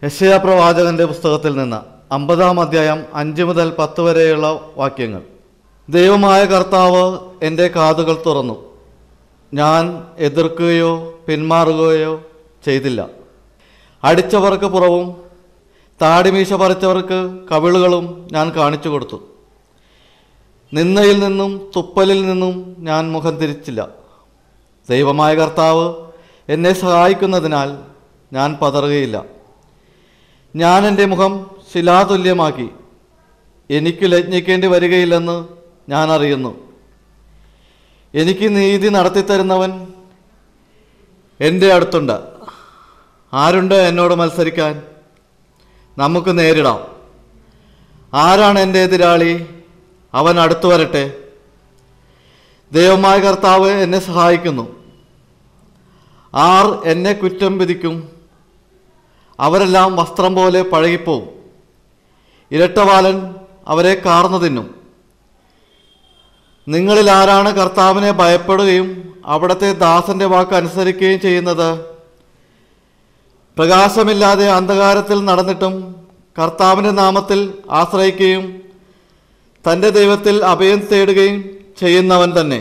യശയ പ്രവാചകന്റെ പുസ്തകത്തിൽ നിന്ന് അമ്പതാം അധ്യായം അഞ്ച് മുതൽ പത്ത് വരെയുള്ള വാക്യങ്ങൾ ദൈവമായ കർത്താവ് എൻ്റെ കാതുകൾ തുറന്നു ഞാൻ എതിർക്കുകയോ പിന്മാറുകയോ ചെയ്തില്ല അടിച്ചവർക്ക് പുറവും താടിമീശ പറിച്ചവർക്ക് കവിളുകളും ഞാൻ കാണിച്ചു കൊടുത്തു നിന്നയിൽ നിന്നും തുപ്പലിൽ നിന്നും ഞാൻ മുഖം തിരിച്ചില്ല ദൈവമായ കർത്താവ് എന്നെ സഹായിക്കുന്നതിനാൽ ഞാൻ പതറുകയില്ല ഞാൻ എൻ്റെ മുഖം ശിലാതുല്യമാക്കി എനിക്ക് ലജ്ഞിക്കേണ്ടി വരികയില്ലെന്ന് ഞാൻ അറിയുന്നു എനിക്ക് നീതി നടത്തിത്തരുന്നവൻ എൻ്റെ അടുത്തുണ്ട് ആരുണ്ട് എന്നോട് മത്സരിക്കാൻ നമുക്ക് നേരിടാം ആരാണ് എൻ്റെ എതിരാളി അവൻ അടുത്തു വരട്ടെ ദൈവമായ കർത്താവ് എന്നെ സഹായിക്കുന്നു ആർ എന്നെ കുറ്റം വിധിക്കും അവരെല്ലാം വസ്ത്രം പോലെ പഴകിപ്പോവും ഇരട്ടവാലൻ അവരെ കാർന്നു തിന്നും നിങ്ങളിൽ ആരാണ് കർത്താവിനെ ഭയപ്പെടുകയും അവിടുത്തെ ദാസന്റെ വാക്ക് അനുസരിക്കുകയും ചെയ്യുന്നത് പ്രകാശമില്ലാതെ അന്ധകാരത്തിൽ നടന്നിട്ടും കർത്താവിൻ്റെ നാമത്തിൽ ആശ്രയിക്കുകയും തൻ്റെ ദൈവത്തിൽ അഭയം തേടുകയും ചെയ്യുന്നവൻ തന്നെ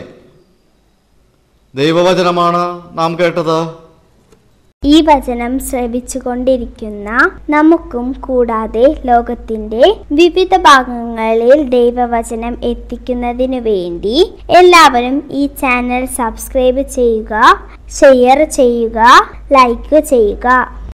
ദൈവവചനമാണ് നാം കേട്ടത് ഈ വചനം ശ്രവിച്ചുകൊണ്ടിരിക്കുന്ന നമുക്കും കൂടാതെ ലോകത്തിന്റെ വിവിധ ഭാഗങ്ങളിൽ ദൈവവചനം എത്തിക്കുന്നതിനു വേണ്ടി എല്ലാവരും ഈ ചാനൽ സബ്സ്ക്രൈബ് ചെയ്യുക ഷെയർ ചെയ്യുക ലൈക്ക് ചെയ്യുക